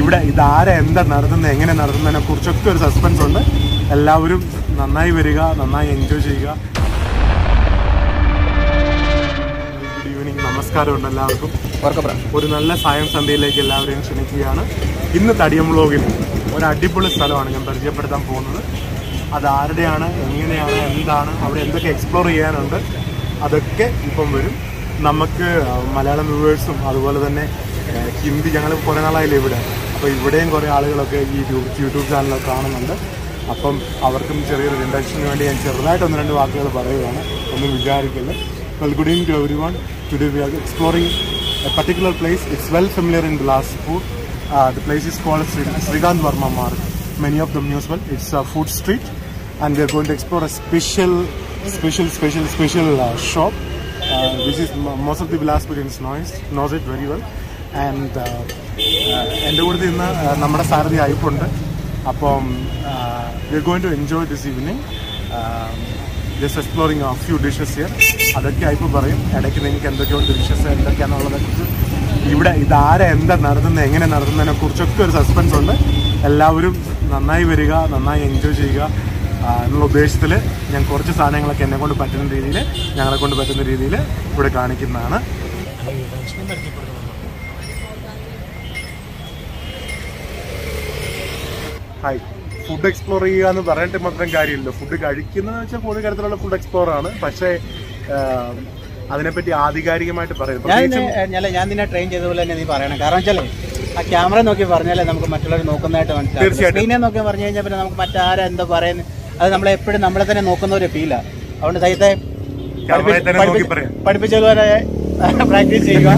ഇവിടെ ഇതാരെ എന്താ നടത്തുന്നത് എങ്ങനെ നടത്തുന്നതിനെ കുറിച്ചൊക്കെ ഒരു സസ്പെൻസ് ഉണ്ട് എല്ലാവരും നന്നായി വരിക നന്നായി എൻജോയ് ചെയ്യുക ഗുഡ് ഈവനിങ് നമസ്കാരമുണ്ട് എല്ലാവർക്കും ഒരു നല്ല സായം സന്ധ്യയിലേക്ക് എല്ലാവരെയും ക്ഷണിക്കുകയാണ് ഇന്ന് തടിയം വ്ളോഗിൽ ഒരു അടിപൊളി സ്ഥലമാണ് ഞാൻ പരിചയപ്പെടുത്താൻ പോകുന്നത് അത് ആരുടെയാണ് എങ്ങനെയാണ് എന്താണ് അവിടെ എന്തൊക്കെ എക്സ്പ്ലോർ ചെയ്യാനുണ്ട് അതൊക്കെ ഇപ്പം വരും നമുക്ക് മലയാളം വ്യൂവേഴ്സും അതുപോലെ തന്നെ ഏഹ്, ഹിന്ദി ഞങ്ങൾ കുറേ നാളായില്ലേ ഇവിടെ അപ്പോൾ ഇവിടെയും കുറേ ആളുകളൊക്കെ ഈ യൂ- യൂട്യൂബ് ചാനലൊക്കെ കാണുന്നുണ്ട് അപ്പം അവർക്കും ചെറിയൊരു ഇൻഡക്ഷന് വേണ്ടി ഞാൻ ചെറുതായിട്ട് ഒന്ന് രണ്ട് വാക്കുകൾ പറയുകയാണ് ഒന്നും വിചാരിക്കില്ല well good evening to every one today we are exploring a particular place it's well familiar in Bilaspur the place is called Shrikant Varma Marg many of them knows well. It's a food street, and we are going to explore a special, special, special, special uh, shop, uh, which is m- most of the Bilaspurians knows knows it very well. And uh, uh, എൻ്റെ കൂടെ ഇന്ന് uh, നമ്മുടെ സാരഥി അയപ്പുണ്ട് അപ്പം we are going to enjoy this evening just exploring a few dishes here അതൊക്കെ അയപ്പ് പറയും ഇടയ്ക്ക് നിങ്ങൾക്ക് എന്തൊക്കെയുണ്ട് ഡിഷസ് എന്തൊക്കെയാണെന്നുള്ളതെ കുറിച്ച് ഇവിടെ ഇതാരെ എന്താ നടത്തുന്നത് എങ്ങനെ നടത്തുന്നതിനെ കുറിച്ചൊക്കെ ഒരു സസ്പെൻസ് ഉണ്ട് എല്ലാവരും നന്നായി വരിക നന്നായി എൻജോയ് ചെയ്യുക ആ, എന്നുള്ള ഉദ്ദേശത്തിൽ ഞാൻ കുറച്ച് സാധനങ്ങളൊക്കെ എന്നെ കൊണ്ട് പറ്റുന്ന രീതിയിൽ ഞങ്ങളെ കൊണ്ട് പറ്റുന്ന രീതിയിൽ ഇവിടെ കാണിക്കുന്നതാണ് ഹായ് ഫുഡ് എക്സ്പ്ലോർ ചെയ്യുക എന്ന് പറഞ്ഞിട്ട് മാത്രം കാര്യമില്ല ഫുഡ് കഴിക്കുന്നത് വെച്ചാൽ കൂടുതൽ തരത്തിലുള്ള ഫുഡ് എക്സ്പ്ലോർ ആണ് പക്ഷേ ആ, അതിനെപ്പറ്റി ആധികാരികമായിട്ട് പറയും ഞാൻ പ്രത്യേകിച്ചും നിന്നെ- ഞാൻ ഞാൻ നിന്നെ ട്രെയിൻ ചെയ്ത പോലെ തന്നെ നീ പറയണം കാരണം വെച്ചാലേ ആ ക്യാമറ നോക്കി പറഞ്ഞാലേ നമുക്ക് മറ്റുള്ളവർ നോക്കുന്നതായിട്ട് മനസ്സിലാവും തീർച്ചയായിട്ടും. സ്ക്രീനെ നോക്കി പറഞ്ഞു കഴിഞ്ഞാൽ പിന്നെ നമുക്ക് മറ്റാരാ എന്താ പറയുന്നത് അത് നമ്മളെ എപ്പോഴും നമ്മളെ തന്നെ നോക്കുന്ന ഒരു ഫീലാണ് അതുകൊണ്ട് സഹിത്തെ ക്യാമറയിൽ തന്നെ നോക്കി പറയാം. പഠിപ്പിച്ചതുപോലെ പ്രാക്ടീസ് ചെയ്യുക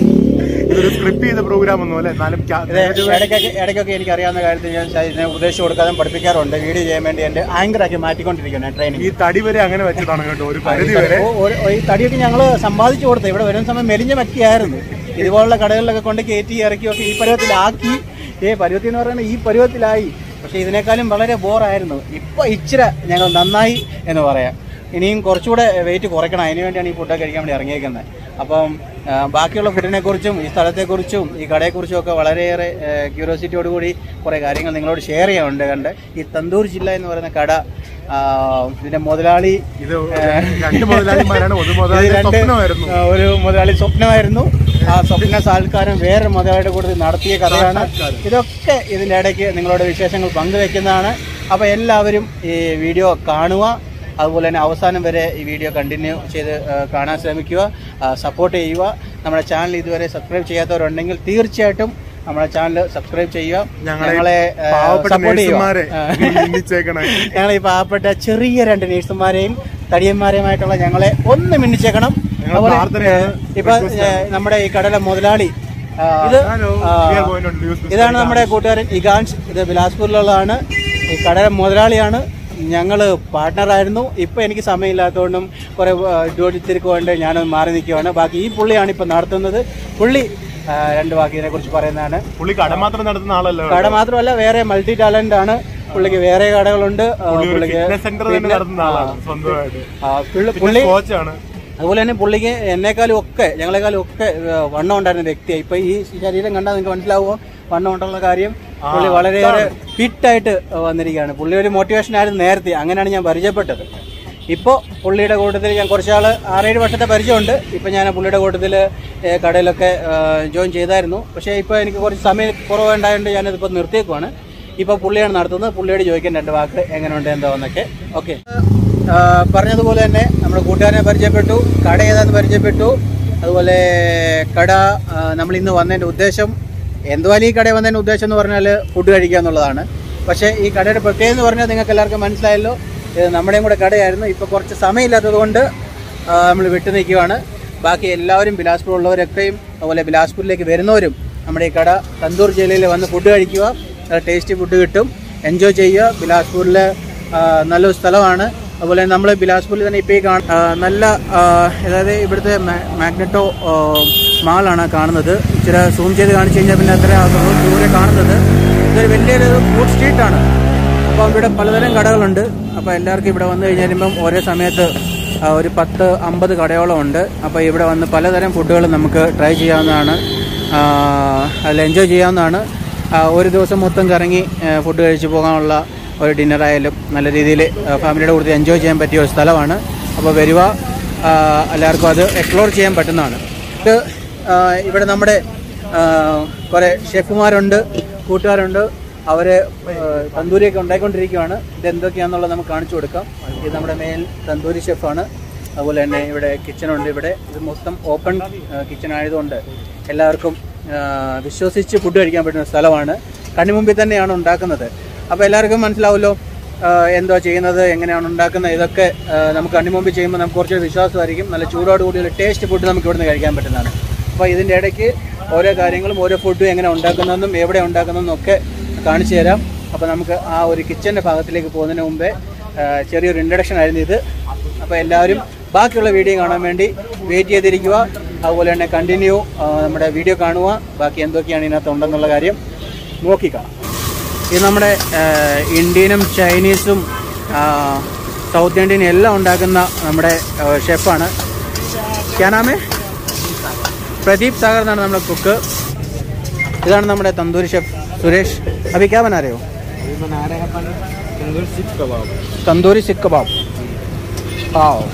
ഇതൊരു സ്ക്രിപ്റ്റ് ചെയ്ത പ്രോഗ്രാം ഒന്നും അല്ല എന്നാലും ക്യാ- ഇത് ഇടയ്ക്കൊക്കെ ഇടയ്ക്കൊക്കെ എനിക്ക് അറിയാവുന്ന കാര്യത്തിൽ ഞാൻ ഇതിനെ ഉപദേശിച്ചു കൊടുക്കാതെ പഠിപ്പിക്കാറുണ്ട് വീഡിയോ ചെയ്യാൻ വേണ്ടി എൻ്റെ ആങ്കറാക്കി മാറ്റിക്കൊണ്ടിരിക്കുകയാണ് ട്രെയിനിങ് ഈ തടി വരെ അങ്ങനെ വെച്ചതാണ് കേട്ടോ ഒരു പരിധി വരെ ഓ- ഒരു- ഈ തടിയൊക്കെ ഞങ്ങൾ സമ്പാദിച്ചു കൊടുത്തു ഇവിടെ വരുന്ന സമയം മെലിഞ്ഞ വ്യക്തിയായിരുന്നു ഇതുപോലുള്ള കടകളിലൊക്കെ കൊണ്ട് കയറ്റി ഇറക്കിയൊക്കെ ഈ പരുവത്തിലാക്കി ഏ പരുവത്തിൽ എന്ന് പറയുന്നത് ഈ പരുവത്തിലായി പക്ഷെ ഇതിനേക്കാളും വളരെ ബോറായിരുന്നു ഇപ്പൊ ഇച്ചിരി ഞങ്ങൾ നന്നായി എന്ന് പറയാം ഇനിയും കുറച്ചുകൂടെ വെയിറ്റ് കുറയ്ക്കണം അതിന് വേണ്ടിയാണ് ഈ ഫുഡൊക്കെ കഴിക്കാൻ വേണ്ടി ഇറങ്ങിയേക്കുന്നത് അപ്പം ആ, ബാക്കിയുള്ള ഫുഡിനെ കുറിച്ചും ഈ സ്ഥലത്തെക്കുറിച്ചും ഈ കടയെക്കുറിച്ചും ഒക്കെ വളരെയേറെ ക്യൂരിയോസിറ്റിയോടുകൂടി കുറേ കാര്യങ്ങൾ നിങ്ങളോട് ഷെയർ ചെയ്യാനുണ്ട് കണ്ട് ഈ തന്തൂർ ജില്ല എന്ന് പറയുന്ന കട ആ, ഇതിന്റെ മുതലാളി ഇത് രണ്ട് മുതലാളിമാരാണ് ഒരു ഇത് മുതലാളി രണ്ട് സ്വപ്നമായിരുന്നു ആ, ഒരു മുതലാളി സ്വപ്നമായിരുന്നു ആ സ്വപ്ന സാൽക്കാരം വേറെ മുതലാളിയുടെ കൂടെ നടത്തിയ കഥയാണ് ഇതൊക്കെ ഇതിന്റെ ഇടയ്ക്ക് നിങ്ങളോട് വിശേഷങ്ങൾ പങ്കുവെക്കുന്നതാണ് അപ്പോൾ എല്ലാവരും ഈ വീഡിയോ കാണുക അതുപോലെ തന്നെ അവസാനം വരെ ഈ വീഡിയോ കണ്ടിന്യൂ ചെയ്ത് ആ, കാണാൻ ശ്രമിക്കുക സപ്പോർട്ട് ചെയ്യുക നമ്മുടെ ചാനൽ ഇതുവരെ സബ്സ്ക്രൈബ് ചെയ്യാത്തവരുണ്ടെങ്കിൽ തീർച്ചയായിട്ടും നമ്മുടെ ചാനൽ സബ്സ്ക്രൈബ് ചെയ്യുക ഞങ്ങളെ ഞങ്ങളെ ആ, പാവപ്പെട്ട support ചെയ്യുക. നേഴ്സുമാരെ ആ. മിന്നിച്ചേക്കണേ ഞങ്ങൾ ഈ പാവപ്പെട്ട ചെറിയ രണ്ട് നേഴ്സുമാരെയും തടിയന്മാരെയുമായിട്ടുള്ള ഞങ്ങളെ ഒന്ന് മിന്നിച്ചേക്കണം ഞങ്ങൾ അതുപോലെ, പ്രാർത്ഥനയാണ്. ഏഹ്, ഇപ്പൊ ഏഹ്, നമ്മുടെ ഈ കടയിലെ മുതലാളി ആ, ഇത് Hello. ആ, We are going to introduce Mr. ഇതാണ് നമ്മുടെ കൂട്ടുകാരൻ ഇഗാൻഷ് ഇത് ബിലാസ്പൂരിലുള്ളതാണ് ഈ കടയിലെ മുതലാളിയാണ് ഞങ്ങൾ പാർട്ട്ണറായിരുന്നു ഇപ്പൊ എനിക്ക് സമയമില്ലാത്തതുകൊണ്ടും കുറെ ജോലി തിരക്ക് കൊണ്ട് ഞാൻ മാറി നിൽക്കുവാണ് ബാക്കി ഈ പുള്ളിയാണ് ഇപ്പൊ നടത്തുന്നത് പുള്ളി ആ, രണ്ട് വാക്ക് ഇതിനെ കുറിച്ച് പറയുന്നതാണ് പുള്ളി കട മാത്രം നടത്തുന്ന ആളല്ലോ കട മാത്രമല്ല വേറെ മൾട്ടി ടാലന്റ് ആണ് പുള്ളിക്ക് വേറെ കടകളുണ്ട് ആ, പുള്ളി ഒരു പുള്ളിക്ക് ഫിറ്റ്നസ് സെന്റർ തന്നെ പിന്നെ- നടത്തുന്ന ആളാണ് സ്വന്തമായിട്ട് ആ, പുള്ളി- പുള്ളി കോച്ചാണ് അതുപോലെ തന്നെ പുള്ളിക്ക് എന്നെക്കാളും ഒക്കെ ഞങ്ങളെക്കാളും ഒക്കെ ഏ, വണ്ണം ഉണ്ടായിരുന്ന വ്യക്തിയാണ് ഇപ്പൊ ഈ ശരീരം കണ്ടാൽ നിങ്ങൾക്ക് മനസ്സിലാവുമോ വണ്ണം ഉണ്ടുള്ള കാര്യം പുള്ളി വളരെയേറെ ഫിറ്റായിട്ട് വന്നിരിക്കുകയാണ് പുള്ളി ഒരു മോട്ടിവേഷൻ ആയിരുന്നു നേരത്തെ അങ്ങനെയാണ് ഞാൻ പരിചയപ്പെട്ടത് ഇപ്പോൾ പുള്ളിയുടെ കൂട്ടത്തിൽ ഞാൻ കുറച്ചാൾ ആറേഴ് വർഷത്തെ പരിചയമുണ്ട് ഇപ്പം ഞാൻ പുള്ളിയുടെ കൂട്ടത്തിൽ കടയിലൊക്കെ ജോയിൻ ചെയ്തായിരുന്നു പക്ഷേ ഇപ്പോൾ എനിക്ക് കുറച്ച് സമയം കുറവുണ്ടായതുകൊണ്ട് ഞാനതിപ്പോൾ നിർത്തിയേക്കുവാണ് ഇപ്പോൾ പുള്ളിയാണ് നടത്തുന്നത് പുള്ളിയോട് ചോദിക്കാൻ രണ്ട് വാക്ക് എങ്ങനെയുണ്ട് എന്താണെന്നൊക്കെ ഓക്കെ പറഞ്ഞതുപോലെ തന്നെ നമ്മുടെ കൂട്ടുകാരനെ പരിചയപ്പെട്ടു കട ഏതാന്ന് പരിചയപ്പെട്ടു അതുപോലെ കട ആ, നമ്മൾ ഇന്ന് വന്നതിൻ്റെ ഉദ്ദേശം എന്തുവാലും ഈ കടയിൽ വന്നതിൻ്റെ ഉദ്ദേശം എന്ന് പറഞ്ഞാൽ ഫുഡ് കഴിക്കുക എന്നുള്ളതാണ് പക്ഷേ ഈ കടയുടെ പ്രത്യേകത എന്ന് പറഞ്ഞാൽ നിങ്ങൾക്ക് എല്ലാവർക്കും മനസ്സിലായല്ലോ ഇത് നമ്മുടെയും കൂടെ കടയായിരുന്നു ഇപ്പോൾ കുറച്ച് സമയമില്ലാത്തത് കൊണ്ട് നമ്മൾ വിട്ടു നിൽക്കുകയാണ് ബാക്കി എല്ലാവരും ബിലാസ്പൂർ ഉള്ളവരൊക്കെയും അതുപോലെ ബിലാസ്പൂരിലേക്ക് വരുന്നവരും നമ്മുടെ ഈ കട തന്തൂർ ജില്ലയിൽ വന്ന് ഫുഡ് കഴിക്കുക നല്ല ടേസ്റ്റി ഫുഡ് കിട്ടും എൻജോയ് ചെയ്യുക ബിലാസ്പൂരിൽ നല്ലൊരു സ്ഥലമാണ് അതുപോലെ നമ്മൾ ബിലാസ്പൂരിൽ തന്നെ ഇപ്പോൾ ഈ കാണ ആ, നല്ല ആ, അതായത് ഇവിടുത്തെ മാ- മാഗ്നറ്റോ ആ, മാളാണ് കാണുന്നത് ഇച്ചിരി സൂം ചെയ്ത് കാണിച്ചു കഴിഞ്ഞാൽ പിന്നെ അത്ര ദൂരെ കാണുന്നത് ഇതൊരു വലിയൊരു ഫുഡ് സ്ട്രീറ്റാണ് അപ്പോൾ ഇവിടെ പലതരം കടകളുണ്ട് അപ്പോൾ എല്ലാവർക്കും ഇവിടെ വന്നു കഴിഞ്ഞാലും ഒരേ സമയത്ത് ആ, ഒരു പത്ത് അമ്പത് കടയോളം ഉണ്ട് അപ്പോൾ ഇവിടെ വന്ന് പലതരം ഫുഡുകൾ നമുക്ക് ട്രൈ ചെയ്യാവുന്നതാണ് ആ, അതിൽ എൻജോയ് ചെയ്യാവുന്നതാണ് ആ, ഒരു ദിവസം മൊത്തം കറങ്ങി ഫുഡ് കഴിച്ച് പോകാനുള്ള ഒരു ഡിന്നറായാലും നല്ല രീതിയിൽ ഫാമിലിയുടെ കൂടെ എൻജോയ് ചെയ്യാൻ പറ്റിയ ഒരു സ്ഥലമാണ് അപ്പോൾ വരുക ആ, എല്ലാവർക്കും അത് എക്സ്പ്ലോർ ചെയ്യാൻ പറ്റുന്നതാണ് ഇത് ആ, ഇവിടെ നമ്മുടെ ആ, കുറേ ഷെഫുമാരുണ്ട് കൂട്ടുകാരുണ്ട് അവർ തന്തൂരിയൊക്കെ ഉണ്ടായിക്കൊണ്ടിരിക്കുകയാണ് ഇത് എന്തൊക്കെയാണെന്നുള്ളത് നമുക്ക് കാണിച്ചു കൊടുക്കാം ഇത് നമ്മുടെ മെയിൻ തന്തൂരി ഷെഫാണ് അതുപോലെ തന്നെ ഇവിടെ കിച്ചണുണ്ട് ഇവിടെ ഇത് മൊത്തം ഓപ്പൺ കിച്ചൺ ആയതുകൊണ്ട് എല്ലാവർക്കും ആ, വിശ്വസിച്ച് ഫുഡ് കഴിക്കാൻ പറ്റുന്ന സ്ഥലമാണ് കണ്ണിമുമ്പിൽ തന്നെയാണ് ഉണ്ടാക്കുന്നത് അപ്പോൾ എല്ലാവർക്കും മനസ്സിലാവുമല്ലോ ആ, എന്തോ ചെയ്യുന്നത് എങ്ങനെയാണ് ഉണ്ടാക്കുന്നത് ഇതൊക്കെ ആ, നമുക്ക് കണ്ണിമുമ്പിൽ ചെയ്യുമ്പോൾ നമുക്ക് കുറച്ച് വിശ്വാസമായിരിക്കും നല്ല ചൂടോട് കൂടിയുള്ള ടേസ്റ്റ് ഫുഡ് നമുക്ക് ഇവിടുന്ന് കഴിക്കാൻ പറ്റുന്നതാണ് അപ്പോൾ ഇതിൻ്റെ ഇടയ്ക്ക് ഓരോ കാര്യങ്ങളും ഓരോ ഫുഡും എങ്ങനെ ഉണ്ടാക്കുന്നതെന്നും എവിടെ ഉണ്ടാക്കുന്നതെന്നും ഒക്കെ കാണിച്ചു തരാം അപ്പോൾ നമുക്ക് ആ ഒരു കിച്ചൻ്റെ ഭാഗത്തിലേക്ക് പോകുന്നതിന് മുമ്പേ ആ, ചെറിയൊരു ഇൻട്രഡക്ഷൻ ആയിരുന്നു ഇത് അപ്പോൾ എല്ലാവരും ബാക്കിയുള്ള വീഡിയോ കാണാൻ വേണ്ടി വെയിറ്റ് ചെയ്തിരിക്കുക അതുപോലെ തന്നെ കണ്ടിന്യൂ നമ്മുടെ വീഡിയോ കാണുക ബാക്കി എന്തൊക്കെയാണ് ഇതിനകത്ത് ഉണ്ടെന്നുള്ള കാര്യം നോക്കി കാണാം ഇത് നമ്മുടെ ആ, ഇന്ത്യനും ചൈനീസും ആ, സൗത്ത് ഇന്ത്യനും എല്ലാം ഉണ്ടാക്കുന്ന നമ്മുടെ ആ, ഷെഫാണ് ക്യാനാമേ പ്രദീപ് സാഗർ എന്നാണ് നമ്മുടെ കുക്ക് ഇതാണ് നമ്മുടെ തന്തൂരി ഷെഫ് സുരേഷ് അഭി ക്യാ ബനാ രहे हो अभी बना रहे हैं अपन तंदूर सीख कबाब തന്തൂരി സിക്ക് കബാബ് പാവ്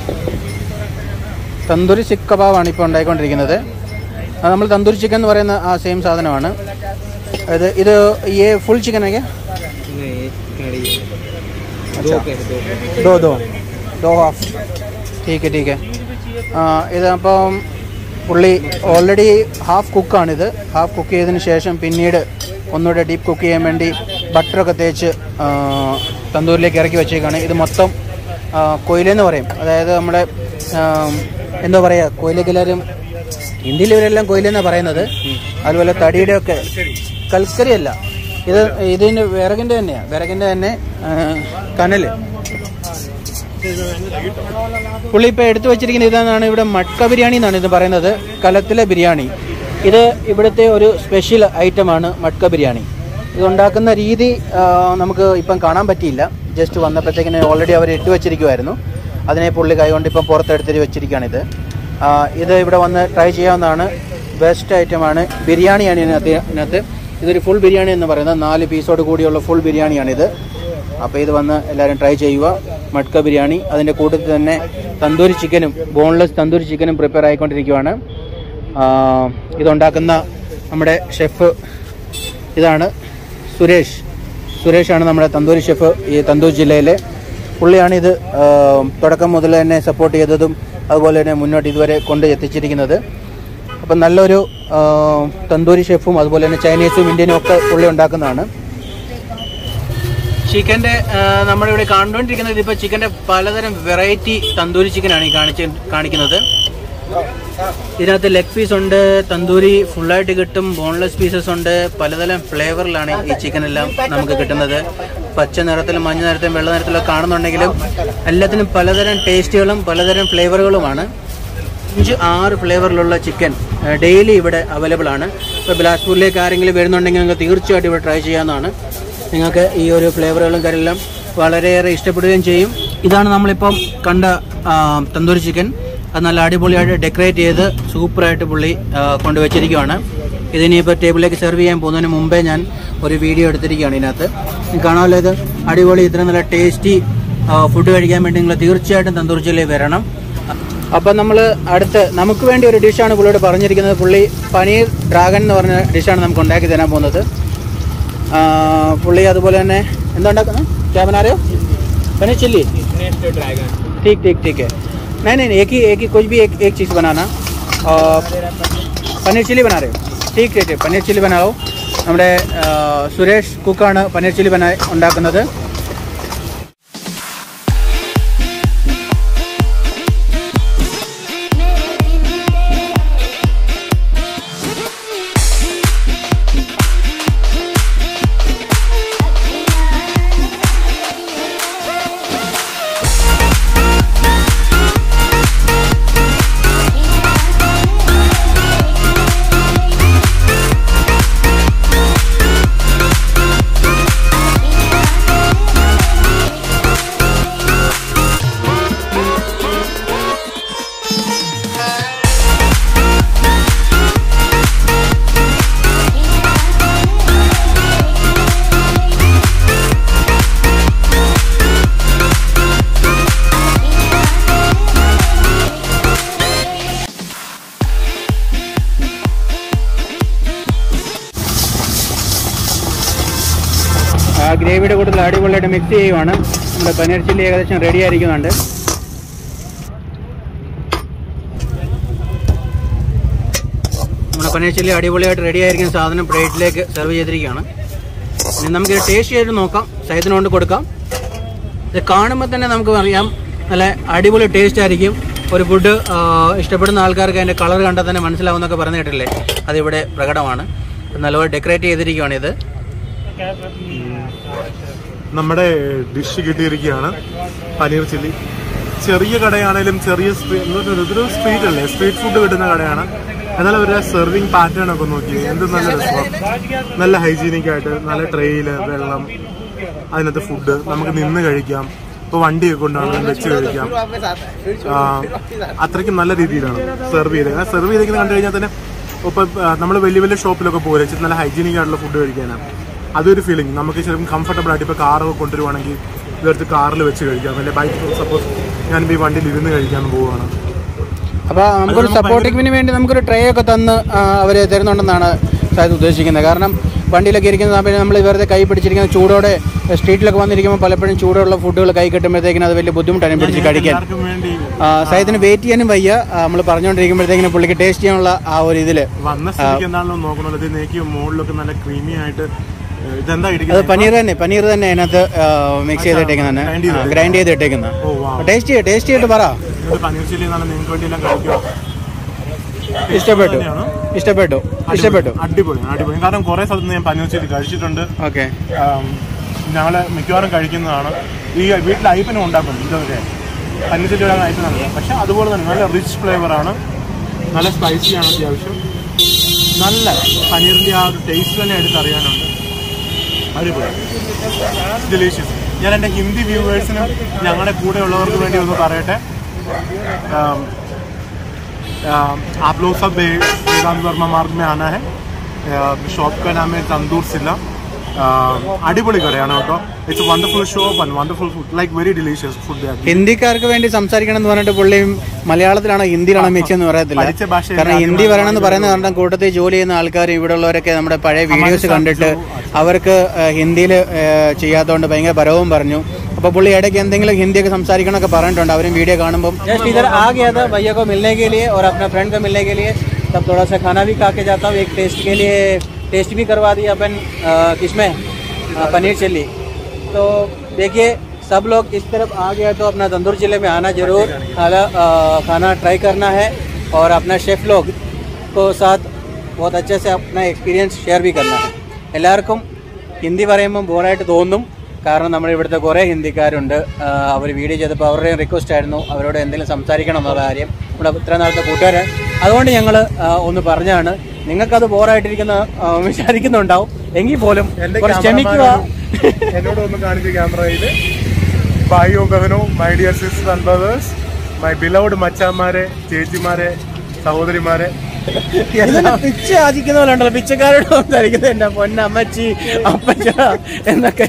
തന്തൂരി സിക്ക് കബാബാണ് ഇപ്പോൾ ഉണ്ടായിക്കൊണ്ടിരിക്കുന്നത് അത് നമ്മൾ തന്തൂരി ചിക്കൻ എന്ന് പറയുന്ന ആ സെയിം സാധനമാണ് ഇത് ഇത് ഈ ഫുൾ ചിക്കൻ ഒക്കെ नहीं कड़ी अच्छा। दो पैक दो पैक ദോ ദോ ദോ ഹാഫ് ടീക്ക് ടീക്ക് ഇത് അപ്പം പുള്ളി ഓൾറെഡി ഹാഫ് കുക്കാണിത് ഹാഫ് കുക്ക് ചെയ്തതിന് ശേഷം പിന്നീട് ഒന്നുകൂടെ ഡീപ്പ് കുക്ക് ചെയ്യാൻ വേണ്ടി ബട്ടറൊക്കെ തേച്ച് ആ, തന്തൂരിലേക്ക് ഇറക്കി വെച്ചേക്കാണ് ഇത് മൊത്തം ആ, കൊയിലെന്ന് പറയും അതായത് നമ്മുടെ ആ, എന്താ പറയുക കൊയിലേക്ക് എല്ലാവരും ഹിന്ദിയിൽ ഇവരെല്ലാം കൊയിലെന്നാണ് പറയുന്നത് അതുപോലെ തടിയുടെ ഒക്കെ കൽക്കരി അല്ല ഇത് ഇതിന് വിറകിൻ്റെ തന്നെയാണ് വിറകിൻ്റെ തന്നെ ആ, കനല് പുള്ളി ഇപ്പോൾ എടുത്തു വെച്ചിരിക്കുന്ന ഇതെന്നാണ് ഇവിടെ മട്ക ബിരിയാണി എന്നാണ് ഇത് പറയുന്നത് കലത്തിലെ ബിരിയാണി ഇത് ഇവിടുത്തെ ഒരു സ്പെഷ്യൽ ഐറ്റമാണ് മട്ക ബിരിയാണി ഇത് ഉണ്ടാക്കുന്ന രീതി ആ, നമുക്ക് ഇപ്പം കാണാൻ പറ്റിയില്ല ജസ്റ്റ് വന്നപ്പോഴത്തേക്കിന് ഓൾറെഡി അവർ ഇട്ട് വെച്ചിരിക്കുമായിരുന്നു അതിനെ പുള്ളി കൈകൊണ്ട് ഇപ്പം പുറത്തെടുത്തിട്ട് വെച്ചിരിക്കുകയാണിത് ആ, ഇത് ഇവിടെ വന്ന് ട്രൈ ചെയ്യാവുന്നതാണ് ബെസ്റ്റ് ഐറ്റമാണ് ബിരിയാണിയാണ് ഇതിനകത്ത് ഇതിനകത്ത് ഇതൊരു ഫുൾ ബിരിയാണി എന്ന് പറയുന്നത് നാല് പീസോട് കൂടിയുള്ള ഫുൾ ബിരിയാണിയാണിത് അപ്പോൾ ഇത് വന്ന് എല്ലാവരും ട്രൈ ചെയ്യുക മട്ക ബിരിയാണി അതിൻ്റെ കൂട്ടത്തിൽ തന്നെ തന്തൂരി ചിക്കനും ബോൺലെസ് തന്തൂരി ചിക്കനും പ്രിപ്പയർ ആയിക്കൊണ്ടിരിക്കുകയാണ് ആ, ഇതുണ്ടാക്കുന്ന നമ്മുടെ ഷെഫ് ഇതാണ് സുരേഷ് സുരേഷാണ് നമ്മുടെ തന്തൂരി ഷെഫ് ഈ തന്തൂർ ജില്ലയിലെ പുള്ളിയാണ് ഇത് ആ, തുടക്കം മുതൽ തന്നെ സപ്പോർട്ട് ചെയ്തതും അതുപോലെ തന്നെ മുന്നോട്ട് ഇതുവരെ കൊണ്ട് എത്തിച്ചിരിക്കുന്നത് അപ്പം നല്ലൊരു ആ, തന്തൂരി ഷെഫും അതുപോലെ തന്നെ ചൈനീസും ഇന്ത്യനും ഒക്കെ പുള്ളി ഉണ്ടാക്കുന്നതാണ് ചിക്കൻ്റെ നമ്മളിവിടെ കണ്ടുകൊണ്ടിരിക്കുന്നത് ഇതിപ്പോൾ ചിക്കൻ്റെ പലതരം വെറൈറ്റി തന്തൂരി ചിക്കനാണ് ഈ കാണിച്ച് കാണിക്കുന്നത് ഇതിനകത്ത് ലെഗ് പീസ് ഉണ്ട് തന്തൂരി ഫുള്ളായിട്ട് കിട്ടും ബോൺലെസ് പീസസ് ഉണ്ട് പലതരം ഫ്ലേവറിലാണ് ഈ ചിക്കൻ എല്ലാം നമുക്ക് കിട്ടുന്നത് പച്ച നിറത്തിലും മഞ്ഞ നിറത്തിലും വെള്ള നിറത്തിലും ഒക്കെ കാണുന്നുണ്ടെങ്കിലും എല്ലാത്തിനും പലതരം ടേസ്റ്റുകളും പലതരം ഫ്ലേവറുകളുമാണ് അഞ്ച് ആറ് ഫ്ലേവറിലുള്ള ചിക്കൻ ഡെയിലി ഇവിടെ അവൈലബിൾ ആണ് ഇപ്പോൾ ബിലാസ്പൂരിലേക്ക് ആരെങ്കിലും വരുന്നുണ്ടെങ്കിൽ നിങ്ങൾക്ക് തീർച്ചയായിട്ടും ഇവിടെ ട്രൈ ചെയ്യാവുന്നതാണ് നിങ്ങൾക്ക് ഈ ഒരു ഫ്ലേവറുകളും കാര്യമെല്ലാം വളരെയേറെ ഇഷ്ടപ്പെടുകയും ചെയ്യും ഇതാണ് നമ്മളിപ്പം കണ്ട ആ, തന്തൂരി ചിക്കൻ അത് നല്ല അടിപൊളിയായിട്ട് ഡെക്കറേറ്റ് ചെയ്ത് സൂപ്പറായിട്ട് പുള്ളി ആ, കൊണ്ടുവച്ചിരിക്കുകയാണ് ഇതിനിപ്പോൾ ടേബിളിലേക്ക് സെർവ് ചെയ്യാൻ പോകുന്നതിന് മുമ്പേ ഞാൻ ഒരു വീഡിയോ എടുത്തിരിക്കുകയാണ് ഇതിനകത്ത് നിങ്ങൾക്ക് കാണാമല്ലോ ഇത് അടിപൊളി ഇത്ര നല്ല ടേസ്റ്റി ഫുഡ് കഴിക്കാൻ വേണ്ടി നിങ്ങൾ തീർച്ചയായിട്ടും തന്തൂർ ജില്ലയിൽ വരണം അപ്പം നമ്മൾ അടുത്ത് നമുക്ക് വേണ്ടി ഒരു ഡിഷാണ് പുള്ളിയോട് പറഞ്ഞിരിക്കുന്നത് പുള്ളി പനീർ ഡ്രാഗൺ എന്ന് പറഞ്ഞ ഡിഷാണ് നമുക്ക് ഉണ്ടാക്കി തരാൻ പോകുന്നത് ആ, പുള്ളി അതുപോലെ തന്നെ എന്താ ഉണ്ടാക്കുന്നത് ക്യാബനാരോ पनीर चिल्ली नेक्स्ट ड्रैगन ठीक ठीक ठीक है नहीं नहीं नहीं, एक ही एक ही कुछ भी एक एक चीज़ बनाना और പനീർ ചില്ലി ബനാ രहे हो ठीक ठीक ठीक പനീർ ചില്ലി बनाओ നമ്മുടെ ആ, സുരേഷ് കുക്കാണ് പനീർ ചില്ലി ബനാ ഉണ്ടാക്കുന്നത് Thank ആ ഗ്രേവിയുടെ കൂട്ടത്തിൽ അടിപൊളിയായിട്ട് മിക്സ് ചെയ്യുവാണ് നമ്മുടെ പനീർ ചില്ലി ഏകദേശം റെഡി ആയിരിക്കുന്നുണ്ട് നമ്മുടെ പനീർ ചില്ലി അടിപൊളിയായിട്ട് റെഡി ആയിരിക്കുന്ന സാധനം പ്ലേറ്റിലേക്ക് സെർവ് ചെയ്തിരിക്കുകയാണ് ഇനി നമുക്കിത് ടേസ്റ്റ് ചെയ്ത് നോക്കാം സൈദിന് കൊണ്ട് കൊടുക്കാം ഇത് കാണുമ്പോൾ തന്നെ നമുക്ക് അറിയാം നല്ല അടിപൊളി ടേസ്റ്റ് ആയിരിക്കും ഒരു ഫുഡ് ഇഷ്ടപ്പെടുന്ന ആൾക്കാർക്ക് അതിൻ്റെ കളർ കണ്ടാൽ തന്നെ മനസ്സിലാവുന്നൊക്കെ പറഞ്ഞു കേട്ടില്ലേ അതിവിടെ പ്രകടമാണ് നല്ലപോലെ ഡെക്കറേറ്റ് ചെയ്തിരിക്കുകയാണ് ഇത് നമ്മുടെ ഡിഷ് കിട്ടിയിരിക്കുകയാണ് പനീർ ചില്ലി ചെറിയ കടയാണേലും ചെറിയ സ്ട്രീ- എന്തൊരു ഇതൊരു സ്ട്രീറ്റ് അല്ലേ സ്ട്രീറ്റ് ഫുഡ് കിട്ടുന്ന കടയാണ് എന്നാൽ അവരുടെ സെർവിങ് പാറ്റേൺ ഒക്കെ നോക്കി എന്ത് നല്ല രസം നല്ല ഹൈജീനിക് ആയിട്ട് നല്ല ട്രെയില് വെള്ളം അതിനകത്ത് ഫുഡ് നമുക്ക് നിന്ന് കഴിക്കാം ഇപ്പൊ വണ്ടിയൊക്കെ കൊണ്ടാണ് വെച്ച് കഴിക്കാം ആ, അത്രയ്ക്കും നല്ല രീതിയിലാണ് സെർവ് ചെയ്തത് സെർവ് ചെയ്തിരിക്കുന്നത് കണ്ടു കഴിഞ്ഞാൽ തന്നെ ഇപ്പൊ നമ്മൾ വലിയ വലിയ ഷോപ്പിലൊക്കെ പോലെ നല്ല ഹൈജീനിക് ആയിട്ടുള്ള ഫുഡ് കഴിക്കാനാണ് അതൊരു ഫീലിംഗ് നമുക്ക് ശരിക്കും കംഫർട്ടബിൾ ആയിട്ട് ഇപ്പോൾ കാറൊക്കെ കൊണ്ടുവരുവാണെങ്കിൽ ഇതെടുത്ത് കാറിൽ വെച്ച് കഴിക്കാം അല്ലെങ്കിൽ ബൈക്ക് സപ്പോസ് ഞാനിപ്പോൾ ഈ വണ്ടിയിൽ ഇരുന്ന് കഴിക്കാൻ പോവുകയാണ് അപ്പോൾ നമുക്കൊരു സപ്പോർട്ടിങ്ങിന് വേണ്ടി നമുക്കൊരു ട്രേ ഒക്കെ തന്ന് അവർ തരുന്നുണ്ടെന്നാണ് സാഹിദ് ഉദ്ദേശിക്കുന്നത് കാരണം വണ്ടിയിലൊക്കെ ഇരിക്കുന്ന സമയത്ത് നമ്മൾ വെറുതെ കൈ പിടിച്ചിരിക്കുന്ന ചൂടോടെ സ്ട്രീറ്റിലൊക്കെ വന്നിരിക്കുമ്പോൾ പലപ്പോഴും ചൂടുള്ള ഫുഡുകൾ കൈ കിട്ടുമ്പോഴത്തേക്കിനും അത് വലിയ ബുദ്ധിമുട്ടാണ് പിടിച്ച് കഴിക്കാൻ എല്ലാവർക്കും വേണ്ടി ആ, സാഹിദിന് വെയിറ്റ് ചെയ്യാനും വയ്യ നമ്മൾ പറഞ്ഞുകൊണ്ടിരിക്കുമ്പോഴത്തേക്കിനും പുള്ളിക്ക് ടേസ്റ്റ് ചെയ്യാനുള്ള ആ ഒരു ഇതിൽ വന്ന സ്ഥിതിക്ക് എന്താണല്ലോ നോക്കണല്ലോ ഇത് നേക്ക് മുകളിലൊക്കെ നല്ല ക്രീമി ആയിട്ട് ഏഹ്, ഇതെന്താ അത് ഇരിക്കുന്നത് പനീർ തന്നെ പനീർ തന്നെ അതിനകത്ത് മിക്സ് ചെയ്തിട്ടേക്കുന്ന Grind ചെയ്ത് ഗ്രൈൻഡ് ചെയ്തിട്ടേക്കുന്ന ഓ വാ ടേസ്റ്റ് ചെയ്യ ടേസ്റ്റ് ചെയ്തിട്ട് പറ ഇത് പനീർ ചില്ലി എന്നാണ് നിങ്ങൾക്ക് വേണ്ടി എല്ലാം കഴിക്കുക ഇഷ്ടപ്പെട്ടു തന്നെയാണ്. ഇഷ്ടപ്പെട്ടു ഇഷ്ടപ്പെട്ടു അടിപൊളി അടിപൊളി കാരണം കുറെ സ്ഥലത്ത് നിന്ന് ഞാൻ പനീർ ചില്ലി കഴിച്ചിട്ടുണ്ട് ഓക്കെ ആം, ഞങ്ങള് മിക്കവാറും കഴിക്കുന്നതാണ് ഈ വീട്ടിൽ അയ്യപ്പനും ഉണ്ടാക്കും ഇതൊക്കെ പനീർ ചില്ലി ഇടാൻ അയക്കുന്നതല്ല പക്ഷെ അതുപോലെ തന്നെ നല്ല റിച്ച് ഫ്ലേവറാണ് നല്ല സ്പൈസിയാണ് അത്യാവശ്യം നല്ല പനീറിന്റെ ആ ഒരു ടേസ്റ്റ് തന്നെ എടുത്തറിയാനുണ്ട് അടിപൊളി ഡെലീഷ്യസ് ഞാൻ എൻ്റെ ഹിന്ദി വ്യൂവേഴ്സിനും ഞങ്ങളുടെ കൂടെ ഉള്ളവർക്ക് വേണ്ടി ഒന്ന് പറയട്ടെ ആം, आम, आप लोग सब वे- वेदांत वर्मा मार्ग में आना है शॉप का नाम है तंदूर सिला അടിപൊളി കടയാണ് കേട്ടോ it's wonderful shop and wonderful food like very delicious food ഹിന്ദിക്കാർക്ക് വേണ്ടി സംസാരിക്കണം എന്ന് പറഞ്ഞിട്ട് പുള്ളിയും മലയാളത്തിലാണോ ഹിന്ദിയിലാണോ മിക്സ് എന്ന് പറയത്തില്ല പഠിച്ച ഭാഷ കാരണം ഹിന്ദി പറയണമെന്ന് പറയുന്ന കാരണം കൂട്ടത്തിൽ ജോലി ചെയ്യുന്ന ആൾക്കാർ ഇവിടെ ഉള്ളവരൊക്കെ നമ്മുടെ പഴയ വീഡിയോസ് കണ്ടിട്ട് അവർക്ക് ഹിന്ദിയിൽ ചെയ്യാത്തതുകൊണ്ട് ഭയങ്കര പരവും പറഞ്ഞു അപ്പൊ പുള്ളി ഇടയ്ക്ക് എന്തെങ്കിലും ഹിന്ദിയൊക്കെ സംസാരിക്കണമൊക്കെ പറഞ്ഞിട്ടുണ്ട് അവരും വീഡിയോ കാണുമ്പോൾ जस्ट इधर आ गया था भैया को मिलने के लिए और अपना फ्रेंड को मिलने के लिए तब थोड़ा सा खाना भी खा के जाता हूँ एक टेस्ट के लिए टेस्ट भी करवा दिया अपन अ, किसमें अ, पनीर चिल्ली तो देखिए सब लोग इस तरफ आ गया तो अपना तंदूर जिले में आना जरूर खाना अ, खाना ट्राई करना है और अपना शेफ लोग को साथ बहुत अच्छे से अपना एक्सपीरियंस ഷെയർ भी करना है എല്ലാവർക്കും ഹിന്ദി പറയുമ്പോൾ ബോറായിട്ട് തോന്നും കാരണം നമ്മുടെ ഇവിടുത്തെ കുറേ ഹിന്ദിക്കാരുണ്ട് അവർ വീഡിയോ ചെയ്തപ്പോൾ അവരുടെയും റിക്വസ്റ്റ് ആയിരുന്നു അവരോട് എന്തെങ്കിലും സംസാരിക്കണം എന്നുള്ള കാര്യം നമ്മുടെ ഇത്ര നാളത്തെ കൂട്ടുകാരെ അതുകൊണ്ട് ഞങ്ങൾ ഒന്ന് പറഞ്ഞാണ് നിങ്ങൾക്കത് ബോറായിട്ടിരിക്കുന്ന ആ, വിചാരിക്കുന്നുണ്ടാവും എങ്കിൽ പോലും കുറച്ച് ക്ഷമിക്കുക എന്നോട് ഒന്ന് കാണിച്ച ക്യാമറയില് ഭായിയോ ബഹനോ my dear sister and brothers my beloved മച്ചാന്മാരെ ചേച്ചിമാരെ സഹോദരിമാരെ ഇതിന് പിച്ച ആചിക്കുന്ന പോലെ ഉണ്ടല്ലോ പിച്ചക്കാരോട് സംസാരിക്കുന്നത് എന്റെ പൊന്നമ്മച്ചി അപ്പച്ച എന്നൊക്കെ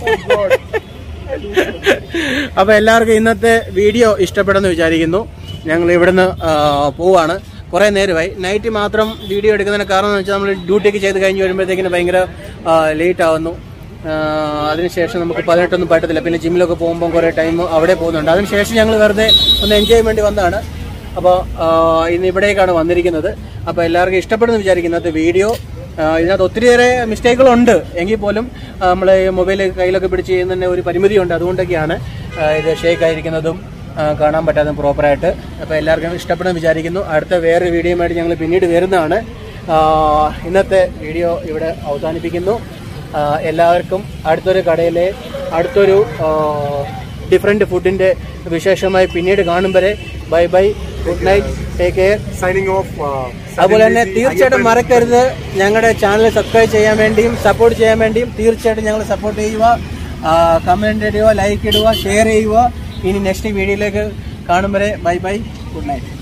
അപ്പൊ എല്ലാവർക്കും ഇന്നത്തെ വീഡിയോ ഇഷ്ടപ്പെടുന്നു വിചാരിക്കുന്നു ഞങ്ങൾ ഇവിടുന്ന് ആ, പോവാണ് കുറെ നേരമായി നൈറ്റ് മാത്രം വീഡിയോ എടുക്കുന്നതിന് കാരണം എന്ന് വെച്ചാൽ നമ്മൾ ഡ്യൂട്ടിക്ക് ചെയ്ത് കഴിഞ്ഞ് വരുമ്പോഴത്തേക്കിന് ഭയങ്കര ലേറ്റ് ആവുന്നു ആ, അതിനുശേഷം നമുക്ക് പതിനെട്ടൊന്നും പറ്റത്തില്ല പിന്നെ ജിമ്മിലൊക്കെ പോകുമ്പോൾ കുറേ ടൈം അവിടെ പോകുന്നുണ്ട് അതിനുശേഷം ഞങ്ങൾ വെറുതെ ഒന്ന് എൻജോയ് ചെയ്യാൻ വേണ്ടി വന്നതാണ് അപ്പോൾ ഇന്ന് ഇവിടേക്കാണ് വന്നിരിക്കുന്നത് അപ്പോൾ എല്ലാവർക്കും ഇഷ്ടപ്പെടുന്നു വിചാരിക്കുന്നു ഇന്നത്തെ വീഡിയോ ആ, ഇതിനകത്ത് ഒത്തിരിയേറെ മിസ്റ്റേക്കുകളുണ്ട് എങ്കിൽ പോലും നമ്മൾ മൊബൈൽ കയ്യിലൊക്കെ പിടിച്ച് ചെയ്യുന്നതിന് ഒരു പരിമിതിയുണ്ട് അതുകൊണ്ടൊക്കെയാണ് ആ, ഇത് ഷേക്ക് ആയിരിക്കുന്നതും ആ, കാണാൻ പറ്റാത്തതും പ്രോപ്പറായിട്ട് അപ്പോൾ എല്ലാവർക്കും ഇഷ്ടപ്പെടുന്നു വിചാരിക്കുന്നു അടുത്ത വേറെ വീഡിയോയുമായിട്ട് ഞങ്ങൾ പിന്നീട് വരുന്നതാണ് ആ, ഇന്നത്തെ വീഡിയോ ഇവിടെ അവസാനിപ്പിക്കുന്നു ആ, എല്ലാവർക്കും അടുത്തൊരു കടയിലെ അടുത്തൊരു ഡിഫറെൻറ്റ് ഫുഡിൻ്റെ വിശേഷമായി പിന്നീട് കാണും വരെ bye bye good night take care signing off അതുപോലെ തന്നെ തീർച്ചയായിട്ടും മറക്കരുത് ഞങ്ങളുടെ ചാനൽ സബ്സ്ക്രൈബ് ചെയ്യാൻ വേണ്ടിയും സപ്പോർട്ട് ചെയ്യാൻ വേണ്ടിയും തീർച്ചയായിട്ടും ഞങ്ങൾ സപ്പോർട്ട് ചെയ്യുക കമൻറ്റ് ഇടുക ലൈക്ക് ഇടുക ഷെയർ ചെയ്യുക ഇനി നെക്സ്റ്റ് വീഡിയോയിലേക്ക് കാണും വരെ ബൈ ബൈ ഗുഡ് നൈറ്റ്